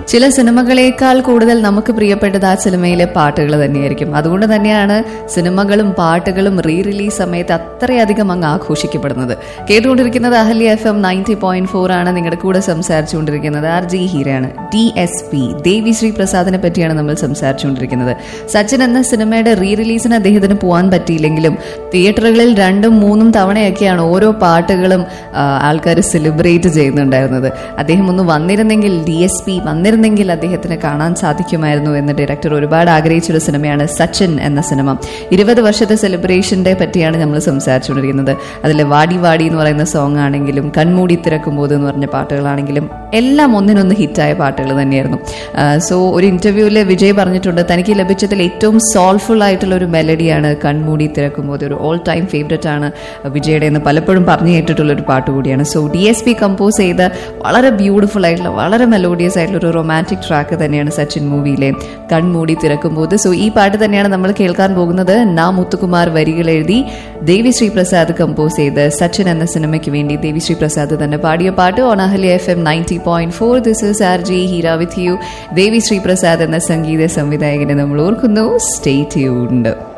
ചില സിനിമകളേക്കാൾ കൂടുതൽ നമുക്ക് പ്രിയപ്പെട്ടത് ആ സിനിമയിലെ പാട്ടുകൾ തന്നെയായിരിക്കും അതുകൊണ്ട് തന്നെയാണ് സിനിമകളും പാട്ടുകളും റീ റിലീസ് സമയത്ത് അത്രയധികം അങ്ങ് ആഘോഷിക്കപ്പെടുന്നത് കേട്ടുകൊണ്ടിരിക്കുന്നത് Ahalya F M ninety point four ആണ് നിങ്ങളുടെ കൂടെ സംസാരിച്ചുകൊണ്ടിരിക്കുന്നത് ആർ ജി ഹീരയാണ് D S P Devi Sri പ്രസാദിനെ പറ്റിയാണ് നമ്മൾ സംസാരിച്ചുകൊണ്ടിരിക്കുന്നത് സച്ചിൻ എന്ന സിനിമയുടെ റീ റിലീസിന് അദ്ദേഹത്തിന് പോകാൻ പറ്റിയില്ലെങ്കിലും തിയേറ്ററുകളിൽ രണ്ടും മൂന്നും തവണയൊക്കെയാണ് ഓരോ പാട്ടുകളും ആൾക്കാർ സെലിബ്രേറ്റ് ചെയ്യുന്നുണ്ടായിരുന്നത് അദ്ദേഹം ഒന്ന് വന്നിരുന്നെങ്കിൽ ഡി എസ് പി വന്നിരുന്നെങ്കിൽ അദ്ദേഹത്തിന് കാണാൻ സാധിക്കുമായിരുന്നു എന്ന് ഡയറക്ടർ ഒരുപാട് ആഗ്രഹിച്ചൊരു സിനിമയാണ് സച്ചിൻ എന്ന സിനിമ ഇരുപത് വർഷത്തെ സെലിബ്രേഷന്റെ പറ്റിയാണ് നമ്മൾ സംസാരിച്ചുകൊണ്ടിരിക്കുന്നത് അതിലെ വാടി വാടി എന്ന് പറയുന്ന സോങ് ആണെങ്കിലും കൺമൂടി തിരക്കുമ്പോൾ എന്ന് പറഞ്ഞ പാട്ടുകളാണെങ്കിലും എല്ലാം ഒന്നിനൊന്ന് ഹിറ്റായ പാട്ടുകൾ തന്നെയായിരുന്നു സോ ഒരു ഇന്റർവ്യൂവിൽ വിജയ് പറഞ്ഞിട്ടുണ്ട് തനിക്ക് ലഭിച്ചതിൽ ഏറ്റവും സോൾഫുൾ ആയിട്ടുള്ള ഒരു മെലഡിയാണ് കൺമൂടി തിരക്കുമ്പോൾ ഒരു ഓൾ ടൈം ഫേവററ്റ് ആണ് വിജയുടെ എന്ന് പലപ്പോഴും പറഞ്ഞു കേട്ടിട്ടുള്ള ഒരു പാട്ട് കൂടിയാണ് so D S P compose ചെയ്ത വളരെ ബ്യൂട്ടിഫുൾ ആയിട്ടുള്ള വളരെ മെലോഡിയസ് ആയിട്ടുള്ള ഒരു റൊമാൻറ്റിക് ട്രാക്ക് തന്നെയാണ് സച്ചിൻ മൂവിയിലെ കൺമൂടി തിരക്കുമ്പോൾ സോ ഈ പാട്ട് തന്നെയാണ് നമ്മൾ കേൾക്കാൻ പോകുന്നത് നാ മുത്തുകുമാർ വരികൾ എഴുതി ദേവിശ്രീ പ്രസാദ് കമ്പോസ് ചെയ്ത് സച്ചിൻ എന്ന സിനിമയ്ക്ക് വേണ്ടി ദേവിശ്രീ പ്രസാദ് തന്നെ പാടിയ പാട്ട് on Ahalya F M ninety point four this is R J Heera with you Devisri Prasad എന്ന സംഗീത സംവിധായകനെ നമ്മൾ ഓർക്കുന്നു സ്റ്റേ ട്യൂൺഡ്